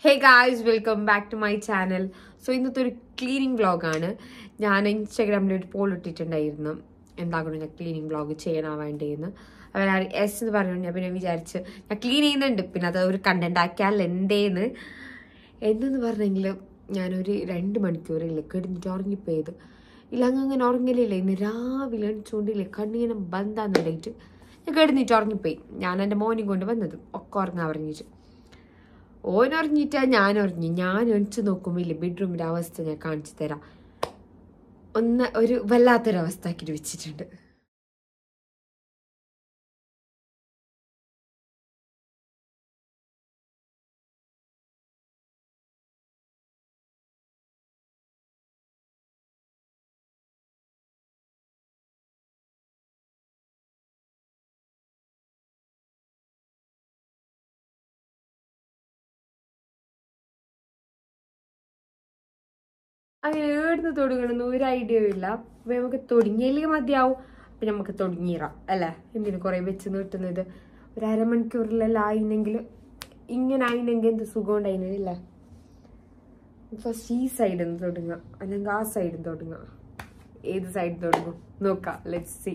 Hey guys welcome back to my channel so ഇന്നത്തെ ഒരു cleaning വ്ളോഗാണ് ഞാൻ ഇൻസ്റ്റാഗ്രാമിൽ ഒരു പോൾ ഇട്ടിട്ടുണ്ടായിരുന്നു എന്താകണം ഞാൻ ക്ലീനിങ് വ്ളോഗ് ചെയ്യണോ വേണ്ടേന്ന് അവർ എസ് എന്ന് പറഞ്ഞു ഞാൻ പിന്നെ വിചാരിച്ച് ഞാൻ ക്ലീൻ ചെയ്യുന്നുണ്ട് പിന്നെ അത് ഒരു കണ്ടന്റ് ആക്കിയാൽ എന്തേന്ന് എന്തെന്ന് പറഞ്ഞെങ്കിൽ ഞാനൊരു രണ്ട് മണിക്കൂറില്ലേ കിടന്നിട്ട് ഉറങ്ങിപ്പോയത് ഇല്ല അങ്ങ് അങ്ങനെ ഉറങ്ങലില്ല ഇന്ന് രാവിലെ എണിച്ചുകൊണ്ടില്ലേ കണ്ണിങ്ങനെ ബന്ധാന്നുണ്ടായിട്ട് ഞാൻ കിടന്നിട്ട് ഉറങ്ങിപ്പോയി ഞാൻ എൻ്റെ മോനും കൊണ്ട് വന്നത് ഒക്കെ ഉറങ്ങാൻ പറഞ്ഞിട്ട് ഓൻ ഉറങ്ങിയിട്ടാ ഞാൻ ഉറങ്ങി ഞാൻ എണിച്ച് നോക്കുമ്പോൾ ഇല്ലേ ബെഡ്റൂമിൻ്റെ അവസ്ഥ ഞാൻ കാണിച്ചു തരാം ഒന്ന് ഒരു വല്ലാത്തൊരവസ്ഥ ആക്കിയിട്ട് വെച്ചിട്ടുണ്ട് അങ്ങനെ ഏടുന്ന് തുടങ്ങണമെന്ന് ഒരു ഐഡിയയും ഇല്ല അപ്പൊ നമുക്ക് തുടങ്ങിയില്ലെങ്കിൽ മതിയാവും അപ്പൊ നമുക്ക് തുടങ്ങിയിറാം അല്ലേ എന്തിനു കുറെ വെച്ച് നീട്ടുന്നത് ഒരു അരമണിക്കൂറിലെല്ലാം ആയിനെങ്കിൽ ഇങ്ങനെ ആയിനെങ്കിൽ എന്ത് സുഖം ഉണ്ടായില്ല ഫസ്റ്റ് ഈ സൈഡിൽ നിന്ന് തുടങ്ങാം അല്ലെങ്കിൽ ആ സൈഡിൽ തുടങ്ങാം ഏത് സൈഡിൽ തുടങ്ങും നോക്കാം ലെറ്റ് സി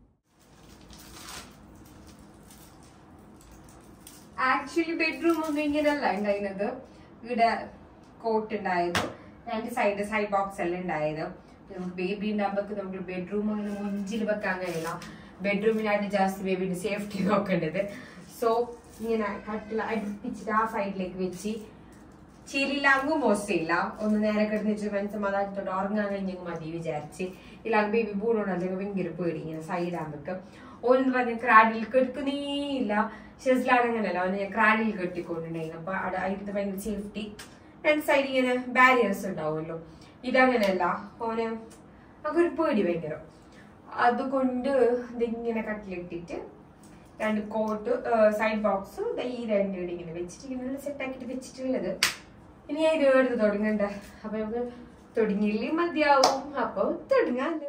ആക്ച്വലി ബെഡ്റൂം ഒന്നും ഇങ്ങനെയല്ല ഉണ്ടായിരുന്നത് ഇവിടെ കോട്ട് ഉണ്ടായത് രണ്ട് സൈഡ് സൈഡ് ബോക്സ് എല്ലാം ഉണ്ടായത് നമുക്ക് ബേബി ഉണ്ടാകുമ്പോൾ നമുക്ക് ബെഡ്റൂം അങ്ങനെ മുഞ്ചിൽ വെക്കാൻ കഴിയില്ല ബെഡ്റൂമിനായിട്ട് ജാസ്തി ബേബിന്റെ സേഫ്റ്റി നോക്കേണ്ടത് സോ ഇങ്ങനെ കട്ടിൽ അടുപ്പിച്ചിട്ട് ആ സൈഡിലേക്ക് വെച്ച് ചിലിലാങ്കും മോശമില്ല ഒന്ന് നേരെ കിടന്നിട്ട് മനസ്സമാധാനത്തോടെ ഉറങ്ങാൻ കഴിഞ്ഞെങ്കിൽ മതി വിചാരിച്ച് ഇല്ലാണ്ട് ബേബി ബൂണോട് അല്ലെങ്കിൽ ഭയങ്കര പേടി ഇങ്ങനെ സൈഡാകുമ്പോ ഓനെന്ന് പറഞ്ഞ ക്രാഡിൽ കെടുക്കുന്നേയില്ല ഷെസ്ലാൻ അങ്ങനെയല്ല അവന് ഞാൻ ക്രാഡിൽ കെട്ടിക്കൊണ്ടുണ്ടായിരുന്നു അപ്പൊ അവിടെ അതിന്റെ ഭയങ്കര സേഫ്റ്റി രണ്ട് സൈഡ് ഇങ്ങനെ ബാരിയേഴ്സ് ഉണ്ടാവുമല്ലോ ഇതങ്ങനെയല്ല ഓന് ഒരു പേടി ഭയങ്കര അതുകൊണ്ട് ഇതിങ്ങനെ കട്ടിലിട്ടിട്ട് രണ്ട് കോട്ട് സൈഡ് ബോക്സും ഈ രണ്ട് ഇവിടെ ഇങ്ങനെ വെച്ചിട്ട് ഇങ്ങനെ സെറ്റ് ആക്കിയിട്ട് വെച്ചിട്ടുള്ളത് ഇനി ഞാൻ ഇത് എടുത്ത് തുടങ്ങണ്ട അപ്പൊ നമുക്ക് തുടങ്ങിയില്ലേ മതിയാവും അപ്പൊ തുടങ്ങാല്ലോ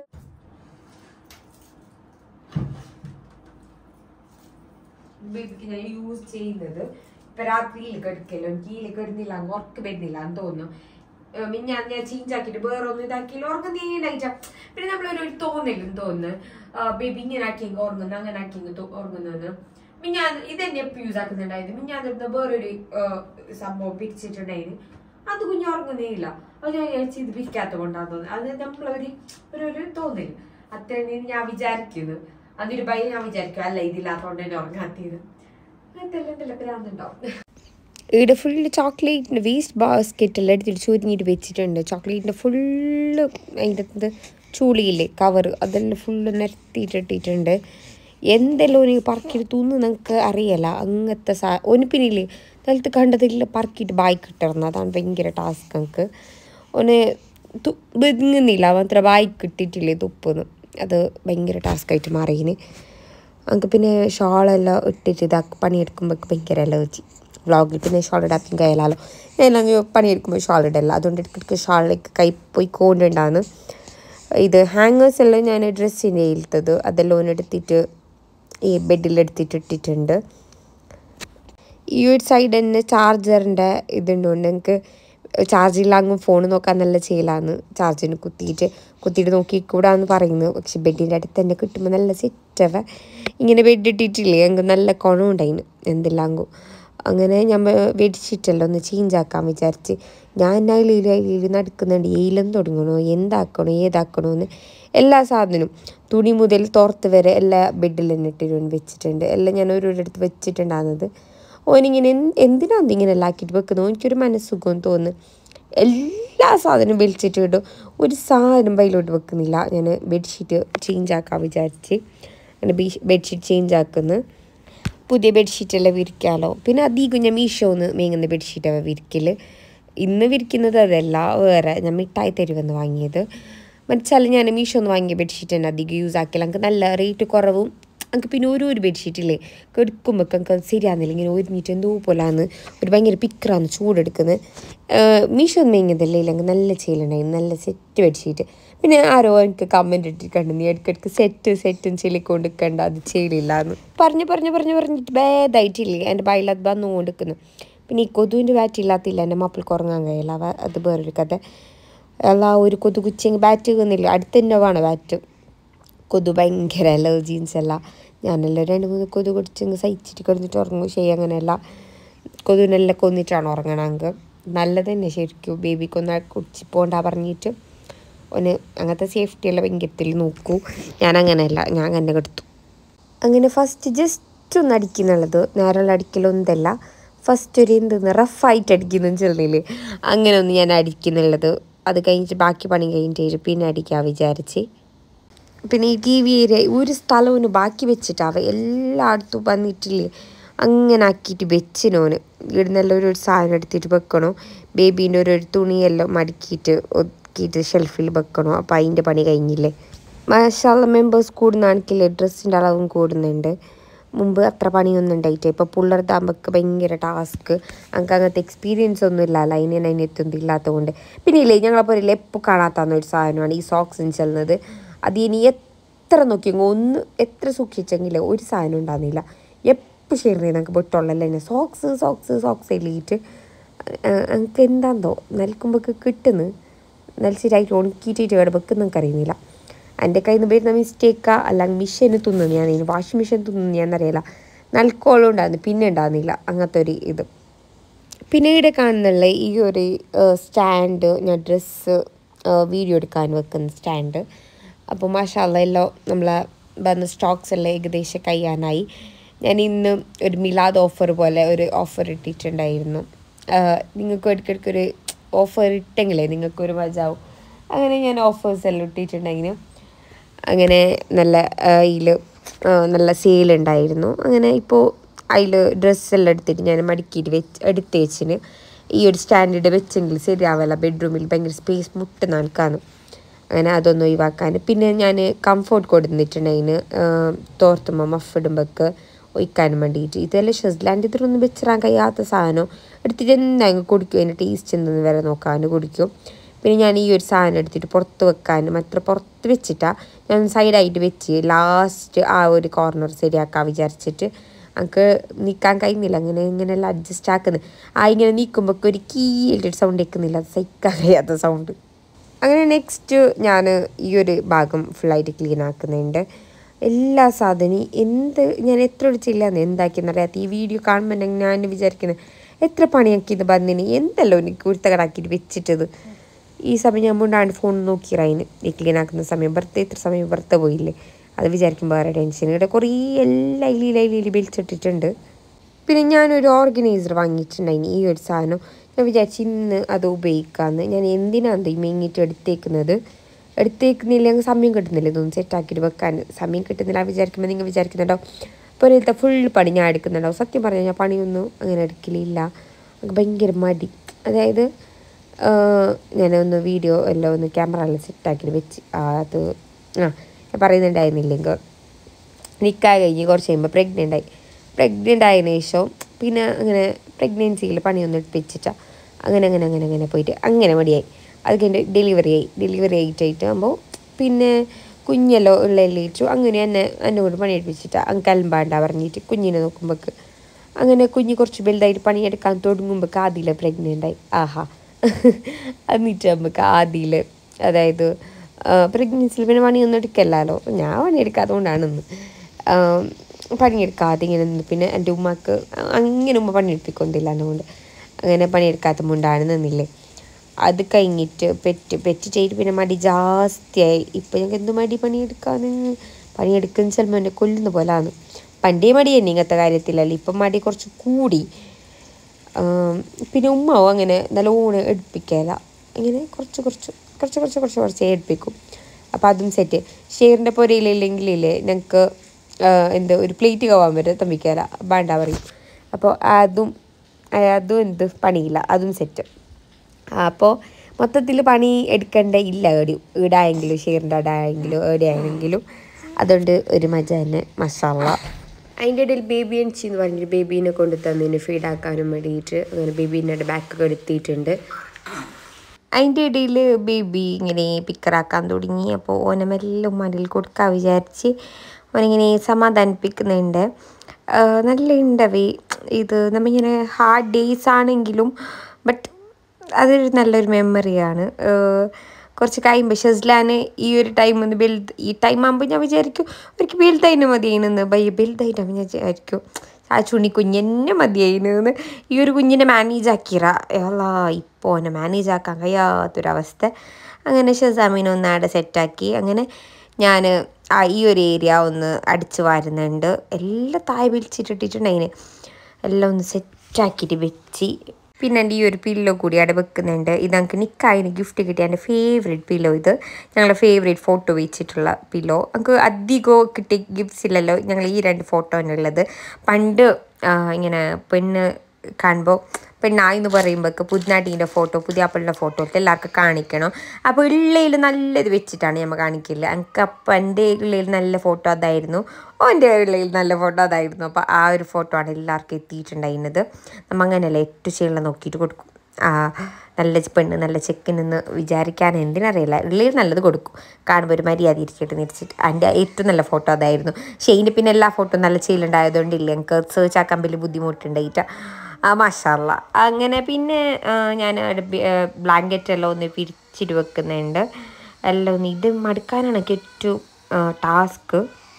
ബേബിക്ക് ഞാൻ യൂസ് ചെയ്യുന്നത് ഇപ്പൊ രാത്രിയിൽ കിടക്കല്ലോ കീഴിൽ കിടന്നില്ല അങ്ങ് ഉറക്ക് വരുന്നില്ല എന്ന് തോന്നുന്നു മിഞ്ഞാൻ ഞാൻ ചേഞ്ച് ആക്കിയിട്ട് വേറെ ഒന്നും ഇതാക്കിയില്ല ഉറക്കം തീണ്ടായിട്ട പിന്നെ നമ്മളൊരു ഒരു തോന്നലും തോന്നുന്നു ബേബി ഇങ്ങനെ ആക്കിയെങ്കിൽ ഉറങ്ങുന്നു അങ്ങനെ ആക്കിയെങ്കിൽ ഉറങ്ങുന്നു മിഞ്ഞാൻ ഇതന്നെ എപ്പോൾ യൂസ് ആക്കുന്നുണ്ടായിരുന്നു മിഞ്ഞാൻ വേറൊരു സംഭവം പിരിച്ചിട്ടുണ്ടായിരുന്നു അത് കുഞ്ഞു ഉറങ്ങുന്നേ ഇല്ല അത് ഞാൻ വിചാരിച്ചു ഇത് പിരിക്കാത്ത കൊണ്ടാന്ന് തോന്നുന്നു അത് നമ്മളൊരു ഒരു ഒരു തോന്നല് അത്രയും ഞാൻ വിചാരിക്കുന്നു അതൊരു ഭയം ഞാൻ വിചാരിക്കും അല്ല ഇതില്ലാത്തോണ്ട് തന്നെ ഉറങ്ങാത്തത് അങ്ങനത്തെ ഭ്രാന്തുണ്ടാവും ഇവിടെ ഫുള്ള് ചോക്ലേറ്റിൻ്റെ വേസ്റ്റ് ബാസ്ക്കറ്റെല്ലാം എടുത്തിട്ട് ചുരുങ്ങിയിട്ട് വെച്ചിട്ടുണ്ട് ചോക്ലേറ്റിൻ്റെ ഫുള്ള് അതിൻ്റെ അകത്ത് ചൂളിയില്ലേ കവർ അതെല്ലാം ഫുള്ള് നിരത്തിയിട്ടിട്ടിട്ടുണ്ട് എന്തെല്ലാം ഒരു പറക്കിയെടുത്തു നമുക്ക് അറിയല അങ്ങനത്തെ സാ ഒന്ന് പിന്നില്ലേ നിലത്ത് കണ്ടതിൽ പറക്കിയിട്ട് ബായി കിട്ടണം അതാണ് ഭയങ്കര ടാസ്ക് നമുക്ക് ഒന്ന് ബെങ്ങുന്നില്ല മാത്ര ബായി കിട്ടിയിട്ടില്ലേ തുപ്പൊന്ന് അത് ഭയങ്കര ടാസ്ക്കായിട്ട് മാറിയിന് നമുക്ക് പിന്നെ ഷോളെല്ലാം ഇട്ടിട്ട് ഇതാക്കി പണിയെടുക്കുമ്പോൾ ഭയങ്കര അലർജി വ്ളോഗിൽ പിന്നെ ഷോൾ ഇടാക്കാൻ കഴിയാലോ ഞാൻ പണിയെടുക്കുമ്പോൾ ഷോൾ ഇടല്ല അതുകൊണ്ട് ഇടയ്ക്കിടയ്ക്ക് ഷോളിലേക്ക് കൈ പോയി കൊണ്ടുണ്ടാണ് ഇത് ഹാങ്ങേഴ്സ് എല്ലാം ഞാൻ ഡ്രസ്സിൻ്റെ ഇല്ലത്തത് അതെല്ലാം ഒന്ന് എടുത്തിട്ട് ഈ ബെഡിലെടുത്തിട്ട് ഇട്ടിട്ടുണ്ട് ഈ ഒരു സൈഡ് തന്നെ ചാർജറിൻ്റെ ഇതുണ്ട് എനിക്ക് ചാർജ് ഇല്ലാങ്ങും ഫോൺ നോക്കാൻ നല്ല ചെയ്യലാന്ന് ചാർജിന് കുത്തിയിട്ട് കുത്തിയിട്ട് നോക്കിക്കൂടാന്ന് പറയുന്നു പക്ഷെ ബെഡിൻ്റെ അടുത്ത് തന്നെ കിട്ടുമ്പോൾ നല്ല സെറ്റവ ഇങ്ങനെ ബെഡ് ഇട്ടിട്ടില്ലേ എനിക്ക് നല്ല കുണമുണ്ടായിന് എന്തെല്ലാങ്കും അങ്ങനെ നമ്മൾ ബെഡ്ഷീറ്റെല്ലാം ഒന്ന് ചേഞ്ച് ആക്കാൻ വിചാരിച്ച് ഞാൻ അതിൽ അതിൽ നടക്കുന്നുണ്ട് ഏലം തുടങ്ങണോ എന്താക്കണോ ഏതാക്കണോ എന്ന് എല്ലാ സാധനവും തുണി മുതൽ തോർത്ത് വരെ എല്ലാ ബെഡിൽ തന്നെ ഇട്ടിട്ട് വെച്ചിട്ടുണ്ട് എല്ലാം ഞാൻ ഓരോരിടത്ത് വെച്ചിട്ടുണ്ടാകുന്നത് ഓനിങ്ങനെ എന്തിനാണ് ഇങ്ങനെ എല്ലാം ആക്കിയിട്ട് വെക്കുന്നത് എനിക്കൊരു മനസ്സുഖം തോന്നുന്നു എല്ലാ സാധനവും വലിച്ചിട്ട് ഇടും ഒരു സാധനം ബൈലോട്ട് വെക്കുന്നില്ല ഞാൻ ബെഡ്ഷീറ്റ് ചേഞ്ച് ആക്കാൻ വിചാരിച്ച് അങ്ങനെ ബെഡ്ഷീറ്റ് ചേഞ്ച് ആക്കുന്നു പുതിയ ബെഡ്ഷീറ്റെല്ലാം വിരിക്കാമല്ലോ പിന്നെ അധികം ഞാൻ മീഷോന്ന് മേങ്ങുന്ന ബെഡ്ഷീറ്റാണ് വിരിക്കൽ ഇന്ന് വിരിക്കുന്നത് അതല്ല വേറെ ഞാൻ മിഠായി തരുമെന്ന് വാങ്ങിയത് മറിച്ചാൽ ഞാൻ മീഷോന്ന് വാങ്ങിയ ബെഡ്ഷീറ്റ് തന്നെ അധികം യൂസ് ആക്കില്ല എനിക്ക് നല്ല റേറ്റ് കുറവും എനിക്ക് പിന്നെ ഒരു ഒരു ബെഡ്ഷീറ്റില്ലേ കെടുക്കുമ്പോൾ എനിക്ക് ശരിയാകുന്നില്ല ഇങ്ങനെ ഒരുങ്ങിയിട്ട് എന്തോ പോലാന്ന് ഒരു ഭയങ്കര പിക്കറാന്ന് ചൂടെടുക്കുന്നത് മീഷോ മേങ്ങിയതല്ലേ ഇല്ല എനിക്ക് നല്ല ചെയ്യലുണ്ടായിരുന്നു നല്ല സെറ്റ് ബെഡ്ഷീറ്റ് പിന്നെ ആരോ എനിക്ക് കമൻറ്റ് ഇട്ടിട്ടുണ്ട് നീ ഇടയ്ക്കിടയ്ക്ക് സെറ്റ് സെറ്റും ചെല്ലിക്കൊണ്ട് നിൽക്കണ്ട അത് ചെയ്യലില്ല എന്ന് പറഞ്ഞു പറഞ്ഞു പറഞ്ഞു പറഞ്ഞിട്ട് ഭേദമായിട്ടില്ലേ എൻ്റെ ബൈലത് വന്നു കൊടുക്കുന്നു പിന്നെ ഈ കൊതുവിൻ്റെ ബാറ്റ് ഇല്ലാത്തില്ല എൻ്റെ മാപ്പിൾക്ക് ഉറങ്ങാൻ കഴിയില്ല അവ അത് വേറൊരു കഥ എല്ലാ ഒരു കൊതു കുച്ചെങ്കിൽ ബാറ്റ് കുന്നില്ല അടുത്ത് തന്നെ വേണം ബാറ്റ് കൊതു ഭയങ്കര അലർജീൻസ് എല്ലാം ഞാനെല്ലാം രണ്ട് മൂന്ന് കൊതു കുടിച്ചെങ്കിൽ സഹിച്ചിട്ട് കിടന്നിട്ട് ഉറങ്ങും ശരി അങ്ങനെയല്ല കൊതുവിനെല്ലാം കൊന്നിട്ടാണ് ഉറങ്ങണമെങ്കിൽ നല്ലത് തന്നെ ശരിക്കും ബേബിക്കൊന്ന് കുടിച്ച് പോണ്ട പറഞ്ഞിട്ട് ഒന്ന് അങ്ങനത്തെ സേഫ്റ്റി എല്ലാം ഭയങ്കരത്തിൽ നോക്കൂ ഞാൻ അങ്ങനെയല്ല ഞാൻ അങ്ങനെ കെടുത്തു അങ്ങനെ ഫസ്റ്റ് ജസ്റ്റ് ഒന്ന് അടിക്കുന്നുള്ളത് നേരെയുള്ള അടിക്കലൊന്നല്ല ഫസ്റ്റ് ഒരു എന്തെന്ന് റഫായിട്ട് അടിക്കുന്നു ചെറുതിൽ അങ്ങനെ ഒന്ന് ഞാൻ അടിക്കുന്നുള്ളത് അത് കഴിഞ്ഞിട്ട് ബാക്കി പണി കഴിഞ്ഞിട്ട് പിന്നെ അടിക്കാൻ വിചാരിച്ച് പിന്നെ ഈ ടി വി ഏരിയ ഒരു സ്ഥലവും ബാക്കി വെച്ചിട്ടാവ എല്ലായിടത്തും വന്നിട്ടില്ലേ അങ്ങനെ ആക്കിയിട്ട് വെച്ചിനോന് ഇവിടുന്നെല്ലാം ഒരു ഒരു സാധനം എടുത്തിട്ട് വെക്കണോ ബേബീൻ്റെ ഒരു ഒരു തുണിയെല്ലാം മടക്കിയിട്ട് ഒതുക്കിയിട്ട് ഷെൽഫിൽ വെക്കണോ അപ്പോൾ അതിൻ്റെ പണി കഴിഞ്ഞില്ലേ മാഷാള്ള മെമ്പേഴ്സ് കൂടുന്നാണെങ്കിലേ ഡ്രസ്സിൻ്റെ അളവും കൂടുന്നുണ്ട് മുമ്പ് അത്ര പണിയൊന്നും ഉണ്ടായിട്ട് ഇപ്പോൾ പിള്ളേർത്താകുമ്പോൾ ഭയങ്കര ടാസ്ക് നമുക്ക് അങ്ങനത്തെ എക്സ്പീരിയൻസ് ഒന്നും ഇല്ലല്ലോ അതിന് അതിനെത്തൊന്നും ഇല്ലാത്തതുകൊണ്ട് പിന്നെ ഇല്ലേ ഞങ്ങളപ്പോൾ ഒരു എപ്പോൾ കാണാത്താന്ന ഒരു സാധനമാണ് ഈ സോക്സ് ചെല്ലുന്നത് അത് ഇനി എത്ര നോക്കിയെങ്കിൽ ഒന്ന് എത്ര സൂക്ഷിച്ചെങ്കിൽ ഒരു സാധനം ഉണ്ടാകുന്നില്ല എപ്പോൾ ഷെയർ ചെയ്ത് നമുക്ക് വിട്ടുള്ളല്ലേ തന്നെ സോക്സ് സോക്സ് സോക്സ് എല്ലിയിട്ട് എനിക്ക് എന്താന്തോ നൽകുമ്പോൾ കിട്ടുന്നു നൽച്ചിട്ടായിട്ട് ഉണക്കിയിട്ടിട്ട് ഇവിടെ വെക്കുന്ന നമുക്ക് അറിയുന്നില്ല എൻ്റെ കയ്യിൽ നിന്ന് വരുന്ന മിസ്റ്റേക്കാ അല്ലെങ്കിൽ മിഷീന് തിന്നുന്നു ഞാൻ ഇനി വാഷിംഗ് മെഷീൻ തിന്നുന്നു ഞാൻ അറിയില്ല നൽക്കോളം ഉണ്ടായിരുന്നു പിന്നെ ഉണ്ടാകുന്നില്ല അങ്ങനത്തെ ഒരു ഇത് പിന്നെ ഇവിടെ കാണുന്നുള്ള ഈ ഒരു സ്റ്റാൻഡ് ഞാൻ ഡ്രസ്സ് വീഡിയോ എടുക്കാൻ വെക്കുന്ന സ്റ്റാൻഡ് അപ്പോൾ മാഷാല്ല എല്ലാം നമ്മളെ വന്ന സ്റ്റോക്സ് എല്ലാം ഏകദേശം കഴിയാനായി ഞാൻ ഇന്ന് ഒരു മിലാദ് ഓഫർ പോലെ ഒരു ഓഫർ ഇട്ടിട്ടുണ്ടായിരുന്നു നിങ്ങൾക്ക് ഇടയ്ക്കിടയ്ക്ക് ഒരു ഓഫർ ഇട്ടെങ്കിലേ നിങ്ങൾക്കൊരു മജാവും അങ്ങനെ ഞാൻ ഓഫേഴ്സ് എല്ലാം ഇട്ടിട്ടുണ്ടെങ്കിലും അങ്ങനെ നല്ല അതിൽ നല്ല സെയിലുണ്ടായിരുന്നു അങ്ങനെ ഇപ്പോൾ അതിൽ ഡ്രസ്സെല്ലാം എടുത്തിട്ട് ഞാൻ മടക്കിയിട്ട് വെച്ച് എടുത്ത് വെച്ചിന് ഈ ഒരു സ്റ്റാൻഡേർഡ് വെച്ചെങ്കിൽ ശരിയാവില്ല ബെഡ്റൂമിൽ ഭയങ്കര സ്പേസ് മുട്ട് നടക്കാന്ന് അങ്ങനെ അതൊന്നും ഒഴിവാക്കാൻ പിന്നെ ഞാൻ കംഫോർട്ട് കൊടുത്തിട്ടുണ്ട് അതിന് തോർത്തുമ്പോൾ മഫിടുമ്പോൾക്ക് ഒഴിക്കാനും വേണ്ടിയിട്ട് ഇതെല്ലാം ഷെസ്ലാൻഡ് ഇതിലൊന്നും വെച്ചിടാൻ കഴിയാത്ത സാധനം എടുത്തിട്ട് എന്തായാലും കുടിക്കും അതിൻ്റെ ടേസ്റ്റ് എന്തെന്ന് വരെ നോക്കാൻ കുടിക്കും പിന്നെ ഞാൻ ഈ ഒരു സാധനം എടുത്തിട്ട് പുറത്ത് വെക്കാൻ മറ്റേ പുറത്ത് വെച്ചിട്ടാണ് ഞാൻ സൈഡായിട്ട് വെച്ച് ലാസ്റ്റ് ആ ഒരു കോർണർ ശരിയാക്കാൻ വിചാരിച്ചിട്ട് നമുക്ക് നിൽക്കാൻ കഴിയുന്നില്ല അങ്ങനെ ഇങ്ങനെയെല്ലാം അഡ്ജസ്റ്റ് ആക്കുന്നത് ആ ഇങ്ങനെ നീക്കുമ്പോൾ ഒരു കീലിട്ട് സൗണ്ട് കേൾക്കുന്നില്ല അത് സഹിക്കാൻ കഴിയാത്ത സൗണ്ട് അങ്ങനെ നെക്സ്റ്റ് ഞാൻ ഈ ഒരു ഭാഗം ഫുള്ളായിട്ട് ക്ലീൻ ആക്കുന്നുണ്ട് എല്ലാ സാധനവും എന്ത് ഞാൻ എത്ര ഒഴിച്ചില്ലാന്ന് എന്താക്കിയെന്നറിയാത്ത ഈ വീഡിയോ കാണുമ്പോൾ ഞാൻ വിചാരിക്കുന്നത് എത്ര പണിയാക്കി ഇത് വന്നിന് എന്തെല്ലോ എനിക്ക് കുരുത്തകടാക്കിയിട്ട് വെച്ചിട്ടത് ഈ സമയം ഞാൻ മുണ്ടാണ്ട് ഫോൺ നോക്കിയിറയിന് ഈ ക്ലീൻ ആക്കുന്ന സമയം വെറുതെ ഇത്ര സമയം വെറുതെ പോയില്ലേ അത് വിചാരിക്കുമ്പോൾ വേറെ ടെൻഷൻ ഇവിടെ കുറേ എല്ലാ ഇലയിൽ ഇലയിൽ വലിച്ചിട്ടിട്ടുണ്ട് പിന്നെ ഞാനൊരു ഓർഗനൈസർ വാങ്ങിയിട്ടുണ്ടായിന് ഈ ഒരു സാധനം ഞാൻ വിചാരിച്ചു ഇന്ന് അത് ഉപയോഗിക്കാമെന്ന് ഞാൻ എന്തിനാണ് ഈ മെങ്ങിയിട്ട് എടുത്തേക്കുന്നത് എടുത്തേക്കുന്നില്ലെങ്കിൽ സമയം കിട്ടുന്നില്ല ഇതൊന്നും സെറ്റാക്കിയിട്ട് വെക്കാൻ സമയം കിട്ടുന്നില്ല വിചാരിക്കുമ്പോൾ നിങ്ങൾ വിചാരിക്കുന്നുണ്ടോ പുരത്തെ ഫുൾ പണി ഞാൻ എടുക്കുന്നുണ്ടാവും സത്യം പറഞ്ഞാൽ ഞാൻ പണിയൊന്നും അങ്ങനെ എടുക്കലില്ല എനിക്ക് ഭയങ്കര മടി അതായത് ഞാനൊന്ന് വീഡിയോ എല്ലാം ഒന്ന് ക്യാമറയിൽ സെറ്റാക്കിയിട്ട് വെച്ച് അത് ആ ഞാൻ പറയുന്നുണ്ടായിരുന്നില്ലെങ്കിൽ നിൽക്കാൻ കഴിഞ്ഞ് കുറച്ച് കഴിയുമ്പോൾ പ്രഗ്നൻ്റ് ആയി പ്രഗ്നൻ്റ് ആയതിനു ശേഷം പിന്നെ അങ്ങനെ പ്രഗ്നൻസിയിൽ പണിയൊന്നും എടുപ്പിച്ചിട്ടാ അങ്ങനെ അങ്ങനെ അങ്ങനെ അങ്ങനെ പോയിട്ട് അങ്ങനെ മടിയായി അത് കഴിഞ്ഞ് ഡെലിവറി ആയി ഡെലിവറി ആയിട്ടായിട്ട് ആകുമ്പോൾ പിന്നെ കുഞ്ഞല്ലോ ഉള്ളതിലേറ്റു അങ്ങനെ എന്നെ എന്നെ കൊണ്ട് പണിയെടുപ്പിച്ചിട്ടാ അങ്ങ് കലമ്പാണ്ട പറഞ്ഞിട്ട് കുഞ്ഞിനെ നോക്കുമ്പോൾക്ക് അങ്ങനെ കുഞ്ഞ് കുറച്ച് വലുതായിട്ട് പണിയെടുക്കാൻ തുടങ്ങുമ്പോൾ ആദ്യയിലെ പ്രഗ്നൻ്റ് ആയി ആഹാ എന്നിട്ട് നമുക്ക് ആദ്യയിൽ അതായത് പ്രഗ്നൻസിയിൽ പിന്നെ പണിയൊന്നും എടുക്കല്ലല്ലോ ഞാൻ പണിയെടുക്കാത്തതുകൊണ്ടാണെന്ന് പണിയെടുക്കാതെ ഇങ്ങനെ നിന്ന് പിന്നെ എൻ്റെ ഉമ്മക്ക് അങ്ങനെ ഉമ്മ പണിയെടുപ്പിക്കൊണ്ടില്ല അതുകൊണ്ട് അങ്ങനെ പണിയെടുക്കാത്ത മുണ്ടാണ് നിന്നില്ലേ അത് കഴിഞ്ഞിട്ട് പെറ്റ് പെറ്റ് ചെയ്തിട്ട് പിന്നെ മടി ജാസ്തിയായി ഇപ്പം ഞങ്ങൾക്ക് എന്ത് മടി പണിയെടുക്കാൻ പണിയെടുക്കുന്ന ചിലപ്പോൾ എന്നെ കൊല്ലുന്ന പോലാണ് പണ്ടേ മടി തന്നെ ഇങ്ങനത്തെ കാര്യത്തിലല്ല ഇപ്പം മടി കുറച്ച് കൂടി പിന്നെ ഉമ്മാവും അങ്ങനെ നല്ലോണം എടുപ്പിക്കല ഇങ്ങനെ കുറച്ച് കുറച്ച് കുറച്ച് കുറച്ച് കുറച്ച് കുറച്ച് എടുപ്പിക്കും അപ്പോൾ അതും സെറ്റ് ഷെയറിൻ്റെ പുരയിലില്ലെങ്കിലേ ഞങ്ങൾക്ക് എന്ത് ഒരു പ്ലേറ്റ് കവാൻ വരെ തമ്മിക്കല വേണ്ട പറയും അപ്പോൾ അതും അതും എന്ത് പണിയില്ല അതും സെറ്റ് അപ്പോൾ മൊത്തത്തിൽ പണി എടുക്കേണ്ട ഇല്ല എവിടെയും ഈടായെങ്കിലും ഷെയറിൻ്റെ അടായെങ്കിലും എവിടെയാണെങ്കിലും അതുകൊണ്ട് ഒരു മജ തന്നെ മസാല അതിൻ്റെ ഇടയിൽ ബേബി എൻച്ചി എന്ന് പറഞ്ഞിട്ട് ബേബീനെ കൊണ്ട് തന്നതിന് ഫീഡാക്കാനും വേണ്ടിയിട്ട് അങ്ങനെ ബേബീൻ്റെ ബാക്കൊക്കെ എടുത്തിട്ടുണ്ട് അതിൻ്റെ ഇടയിൽ ബേബി ഇങ്ങനെ പിക്കറാക്കാൻ തുടങ്ങി അപ്പോൾ ഓനെ മെല്ലെ ഉമ്മാരിൽ കൊടുക്കാൻ വിചാരിച്ച് ഓനിങ്ങനെ സമാധാനിപ്പിക്കുന്നുണ്ട് നല്ല ഉണ്ടവേ ഇത് നമ്മിങ്ങനെ ഹാർഡ് ഡേയ്സ് ആണെങ്കിലും ബട്ട് അതൊരു നല്ലൊരു മെമ്മറിയാണ് കുറച്ച് കഴിയുമ്പോൾ ഷെസ്ലാന് ഈ ഒരു ടൈം ഒന്ന് ബിൽഡ് ഈ ടൈം ആകുമ്പോൾ ഞാൻ വിചാരിക്കും ഒരിക്കൽ ബിൽഡ് അതിന് മതിയെന്ന് ബയ്യ ബിൽഡ് ആയിട്ടാകുമ്പോൾ ഞാൻ വിചാരിക്കും ആ ചുണി കുഞ്ഞെന്നെ മതിയായിന്ന് ഈ ഒരു കുഞ്ഞിനെ മാനേജ് ആക്കിറ അല്ല ഇപ്പോൾ എന്നെ മാനേജ് ആക്കാൻ കഴിയാത്തൊരവസ്ഥ അങ്ങനെ ഷെസാമിനെ ഒന്ന് അവിടെ സെറ്റാക്കി അങ്ങനെ ഞാൻ ആ ഈ ഒരു ഏരിയ ഒന്ന് അടിച്ച് വാരുന്നുണ്ട് എല്ലാം താഴെ വിളിച്ചിട്ടിട്ടുണ്ട് അതിന് എല്ലാം ഒന്ന് സെറ്റാക്കിയിട്ട് വെച്ച് പിന്നെ എൻ്റെ ഈ ഒരു പില്ലോ കൂടി അവിടെ വെക്കുന്നുണ്ട് ഇത് ഞങ്ങൾക്ക് നിക്കായിന് ഗിഫ്റ്റ് കിട്ടിയ എൻ്റെ ഫേവറേറ്റ് പില്ലോ ഇത് ഞങ്ങളുടെ ഫേവറേറ്റ് ഫോട്ടോ വെച്ചിട്ടുള്ള പില്ലോ ഞങ്ങൾക്ക് അധികം കിട്ടിയ ഗിഫ്റ്റ്സ് ഇല്ലല്ലോ ഞങ്ങൾ ഈ രണ്ട് ഫോട്ടോ ആണ് ഉള്ളത് പണ്ട് ആ, ഇങ്ങനെ പെണ്ണ് കാണുമ്പോൾ പെണ്ണായി എന്ന് പറയുമ്പോൾ പുതിനാട്ടീൻ്റെ ഫോട്ടോ പുതിയ ആപ്പിളിൻ്റെ ഫോട്ടോ ഒക്കെ എല്ലാവർക്കും കാണിക്കണം അപ്പോൾ ഉള്ളയിൽ നല്ലത് വെച്ചിട്ടാണ് നമ്മൾ കാണിക്കില്ല എനിക്ക് അപ്പം എൻ്റെ ഉള്ളയിൽ നല്ല ഫോട്ടോ അതായിരുന്നു ഓൻ്റെ ഉള്ളയിൽ നല്ല ഫോട്ടോ അതായിരുന്നു അപ്പോൾ ആ ഒരു ഫോട്ടോ ആണ് എല്ലാവർക്കും എത്തിയിട്ടുണ്ടായിരുന്നത് നമ്മൾ അങ്ങനെയല്ല ഏറ്റവും ചെയ്യുന്ന നോക്കിയിട്ട് കൊടുക്കും ആ നല്ല പെണ്ണ് നല്ല ചെക്കനെന്ന് വിചാരിക്കാൻ എന്തിനറിയില്ല ഉള്ളിൽ നല്ലത് കൊടുക്കും കാണുമ്പോൾ ഒരു മര്യാദ ഇരിക്കട്ടെ നിരിച്ചിട്ട് എൻ്റെ ഏറ്റവും നല്ല ഫോട്ടോ അതായിരുന്നു പക്ഷേ ഇതിൻ്റെ പിന്നെ എല്ലാ ഫോട്ടോ നല്ല ചെയ്യലുണ്ടായതുകൊണ്ടില്ല എനിക്ക് സെർച്ച് ആക്കാൻ വലിയ ബുദ്ധിമുട്ടുണ്ടായിട്ട് ആ മഷാല്ല അങ്ങനെ പിന്നെ ആ, ഞാൻ ബ്ലാങ്കറ്റ് എല്ലാം ഒന്ന് പിരിച്ചിട്ട് വെക്കുന്നുണ്ട് എല്ലാം ഒന്ന് ഇത് മടുക്കാനാണ് എനിക്ക് ഏറ്റവും ടാസ്ക്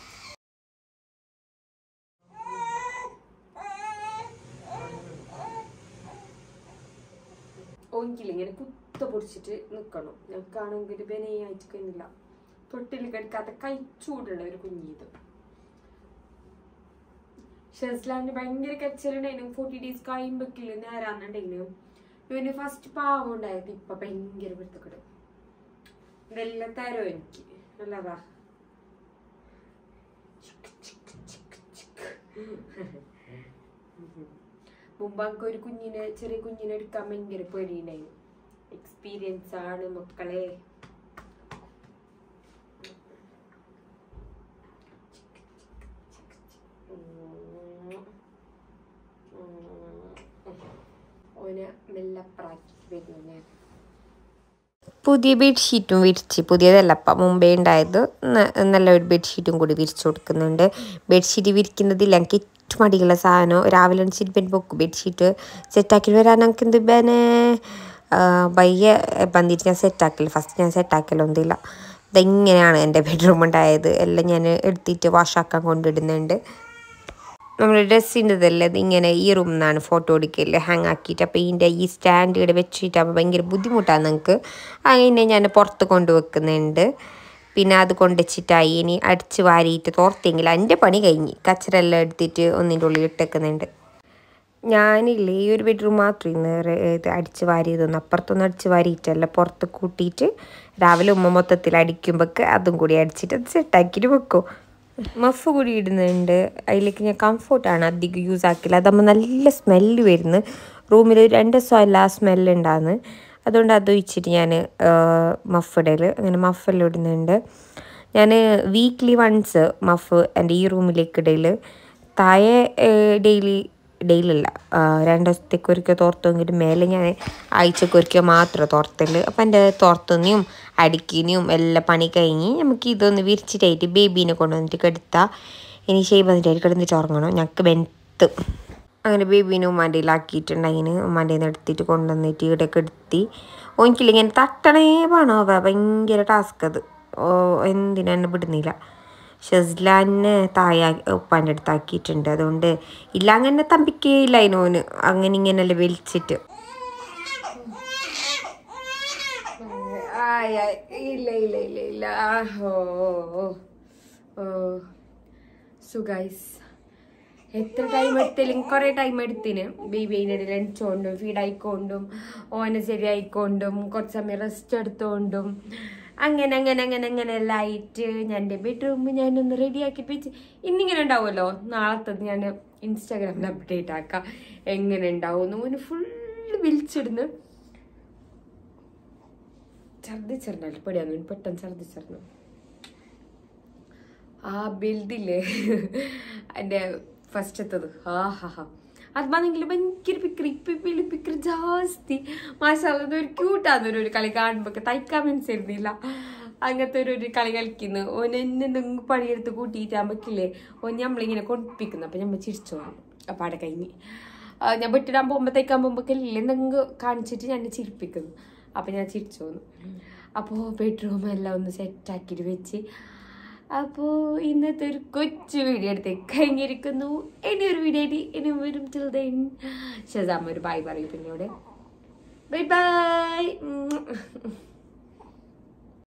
ഒങ്കില്ല ഇങ്ങനെ കുത്ത പൊടിച്ചിട്ട് നിൽക്കണം ഞങ്ങൾക്കാണെങ്കിൽ ബനയായിട്ട് കഴിഞ്ഞില്ല തൊട്ടിൽ കടിക്കാത്ത കൈച്ചൂടുള്ള ഒരു കുഞ്ഞിത് ഷെസ്ലാൻഡ് ഭയങ്കര കച്ചലുണ്ടായിരുന്നു ഫോർട്ടി ഡേയ്സ് കഴിയുമ്പോക്കില്ല നേരാന്നുണ്ടെങ്കിലും ഇവന് ഫസ്റ്റ് പാവം ഉണ്ടായത് ഇപ്പൊ ഭയങ്കര വൃത്തക്കെട് ഇതെല്ലാം തരോ എനിക്ക് നല്ലതാ ചിക്ക് ചിക്ക് ചിക്ക് ചിക്ക്. മുമ്പ് എനിക്ക് ഒരു കുഞ്ഞിനെ ചെറിയ കുഞ്ഞിനെ എടുക്കാൻ ഭയങ്കര പേടിയുണ്ടായി എക്സ്പീരിയൻസ് ആണ് മക്കളെ ഓനെ മെല്ലെ പ്രാക്ടീസ് വരുന്നു ഞാൻ പുതിയ ബെഡ്ഷീറ്റും വിരിച്ച് പുതിയതല്ല അപ്പം മുമ്പേ ഉണ്ടായത് ന- നല്ല ഒരു ബെഡ്ഷീറ്റും കൂടി വിരിച്ചു കൊടുക്കുന്നുണ്ട് ബെഡ്ഷീറ്റ് വിരിക്കുന്നതിൽ എനിക്ക് ഏറ്റവും മടിയുള്ള സാധനം രാവിലെ എണീച്ചിട്ട് പിന്നെ പൊക്കും ബെഡ്ഷീറ്റ് സെറ്റാക്കി വരാൻ എനിക്ക് എന്ത് ബനെ പയ്യെ വന്നിട്ട് ഞാൻ സെറ്റാക്കില്ല ഫസ്റ്റ് ഞാൻ സെറ്റാക്കലൊന്നുമില്ല ഇതെങ്ങനെയാണ് എൻ്റെ ബെഡ്റൂം ഉണ്ടായത് എല്ലാം ഞാൻ എടുത്തിട്ട് വാഷാക്കാൻ കൊണ്ടിടുന്നുണ്ട് നമ്മൾ ഡ്രസ്സിൻ്റെതല്ലേ ഇങ്ങനെ ഈ റൂമിൽ നിന്നാണ് ഫോട്ടോ എടുക്കല് ഹാങ് ആക്കിയിട്ട് അപ്പോൾ ഇതിൻ്റെ ഈ സ്റ്റാൻഡ് ഇവിടെ വെച്ചിട്ട് അപ്പോൾ ഭയങ്കര ബുദ്ധിമുട്ടാണ് നിങ്ങൾക്ക് അങ്ങനെ ഞാൻ പുറത്ത് കൊണ്ടുവെക്കുന്നുണ്ട് പിന്നെ അത് കൊണ്ടുവച്ചിട്ടായി ഇനി അടിച്ച് വാരിയിട്ട് തോർത്തെങ്കിൽ എൻ്റെ പണി കഴിഞ്ഞ് കച്ചറെല്ലാം എടുത്തിട്ട് ഒന്നിൻ്റെ ഉള്ളിൽ ഇട്ടേക്കുന്നുണ്ട് ഞാനില്ലേ ഈ ഒരു ബെഡ്റൂം മാത്രം ഇന്ന് റെ- ഇത് അടിച്ച് വാരിയതൊന്നും അപ്പുറത്തൊന്നും അടിച്ച് വാരിയിട്ടല്ല പുറത്ത് കൂട്ടിയിട്ട് രാവിലെ ഉമ്മ മൊത്തത്തിൽ അടിക്കുമ്പോഴൊക്കെ അതും കൂടി അടിച്ചിട്ട് അത് സെറ്റാക്കിയിട്ട് വെക്കും മഫ് കൂടി ഇടുന്നുണ്ട് അതിലേക്ക് ഞാൻ കംഫോർട്ടാണ് അധികം യൂസ് ആക്കില്ല അതാകുമ്പോൾ നല്ല സ്മെല്ല് വരുന്നു റൂമിൽ രണ്ട് ദിവസമല്ല ആ സ്മെല്ല് ഉണ്ടാകുന്നു അതുകൊണ്ട് അത് ഒഴിച്ചിട്ട് ഞാൻ മഫ് ഇടൽ അങ്ങനെ മഫെല്ലാം ഇടുന്നുണ്ട് ഞാൻ വീക്ക്ലി വൺസ് മഫ് എൻ്റെ ഈ റൂമിലേക്ക് ഇടൽ താഴെ ഡെയിലി ഡെയിലി അല്ല ആ, രണ്ട് ദിവസത്തേക്ക് ഒരിക്കൽ തോർത്തെങ്കിലും മേലെ ഞാൻ ആഴ്ചക്ക് ഒരിക്കൽ മാത്രമേ തോർത്തല് അപ്പം എൻ്റെ തോർത്തുനിയും അടിക്കിനിയും എല്ലാം പണി കഴിഞ്ഞ് നമുക്ക് ഇതൊന്ന് വിരിച്ചിട്ടായിട്ട് ബേബീനെ കൊണ്ടുവന്നിട്ട് കെടുത്താൽ ഇനി ഷെയ്ബ് വന്നിട്ട് കിടന്നിട്ട് ഉറങ്ങണം ഞങ്ങൾക്ക് വെന്ത് അങ്ങനെ ബേബീനെ ഉമ്മാൻ്റെ ആക്കിയിട്ടുണ്ടായിന് ഉമ്മാൻ്റെ എടുത്തിട്ട് കൊണ്ടുവന്നിട്ട് ഇവിടെ കെടുത്തി ഓനിക്കില്ല ഇങ്ങനെ തട്ടണേ വേണോ അവ ഭയങ്കര ടാസ്ക് അത് ഓ എന്തിനാ എന്നെ വിടുന്നില്ല ഷെസ്ലാനെ തായ ഉപ്പാൻ്റെ അടുത്ത് ആക്കിയിട്ടുണ്ട് അതുകൊണ്ട് ഇല്ല അങ്ങനെ തമ്പിക്കേ ഇല്ല അതിനോന് അങ്ങനെ ഇങ്ങനെല്ലാം വലിച്ചിട്ട് ആയ് ആയ്. ഇല്ല ഇല്ല ഇല്ല ഇല്ല ആ, ഓ ഓ, ഓ സോ ഗൈസ് എത്ര ടൈം എടുത്താലും കുറേ ടൈം എടുത്തിന് ബേബി അതിനിടയിൽ എണിച്ചോണ്ടും ഫീഡായിക്കൊണ്ടും ഓനെ ശരിയായിക്കൊണ്ടും കുറച്ച് സമയം റെസ്റ്റ് എടുത്തോണ്ടും അങ്ങനെ അങ്ങനെ അങ്ങനെ അങ്ങനെ എല്ലാം ആയിട്ട് ഞാൻ എൻ്റെ ബെഡ്റൂം ഞാനൊന്ന് റെഡിയാക്കി വെച്ച് ഇന്നിങ്ങനെ ഉണ്ടാവുമല്ലോ നാളത്തത് ഞാൻ ഇൻസ്റ്റാഗ്രാമിൽ അപ്ഡേറ്റ് ആക്കാം എങ്ങനെ ഉണ്ടാവും ഓന് ഫുള്ള് വിളിച്ചിടുന്നു ഛർദിച്ചിരുന്നല്ലോ പേടിയാന്നു പെട്ടെന്ന് ഛർദിച്ചിരുന്നു ആ ബിൽഡില്ലേ എൻ്റെ ഫസ്റ്റത്തത് ആ ഹാ ഹാ അത് വന്നെങ്കിൽ ഭയങ്കര പിക്കറി ഇപ്പി പിള്ളി പിക്കറി ജാസ്തി മാഷാല്ല ഒരു ക്യൂട്ടാന്ന് ഒരു കളി കാണുമ്പോൾ തയ്ക്കാൻ മനസ്സിരുന്നില്ല അങ്ങനത്തെ ഒരു ഒരു കളി കളിക്കുന്നു ഓൻ എന്നെ എന്തെങ്കിലും പണിയെടുത്ത് കൂട്ടിയിട്ടാകുമ്പോഴേക്കില്ലേ ഓൻ നമ്മളിങ്ങനെ കൊണ്ടിപ്പിക്കുന്നു അപ്പം നമ്മൾ ചിരിച്ചോളും അപ്പം അവിടെ കഴിഞ്ഞ് ആ, ഞാൻ വെട്ടിടാൻ പോകുമ്പോഴത്തേക്കാൻ പോകുമ്പോഴേക്കില്ലേ എന്തെങ്കിലും കാണിച്ചിട്ട് ഞാൻ ചിരിപ്പിക്കുന്നു അപ്പം ഞാൻ ചിരിച്ചു പോന്നു അപ്പോൾ ബെഡ്റൂം എല്ലാം ഒന്ന് സെറ്റാക്കിയിട്ട് വെച്ച് അപ്പോൾ ഇന്നത്തെ ഒരു കൊച്ചു വീഡിയോ എടുത്ത് കഴിഞ്ഞിരിക്കുന്നു ഇനി ഒരു വീഡിയോ ആയിട്ട് ഇനി വരും ടിൽ ദെൻ ഷസാമ ഒരു ബൈ പറയും പിന്നോട് ബൈ ബൈ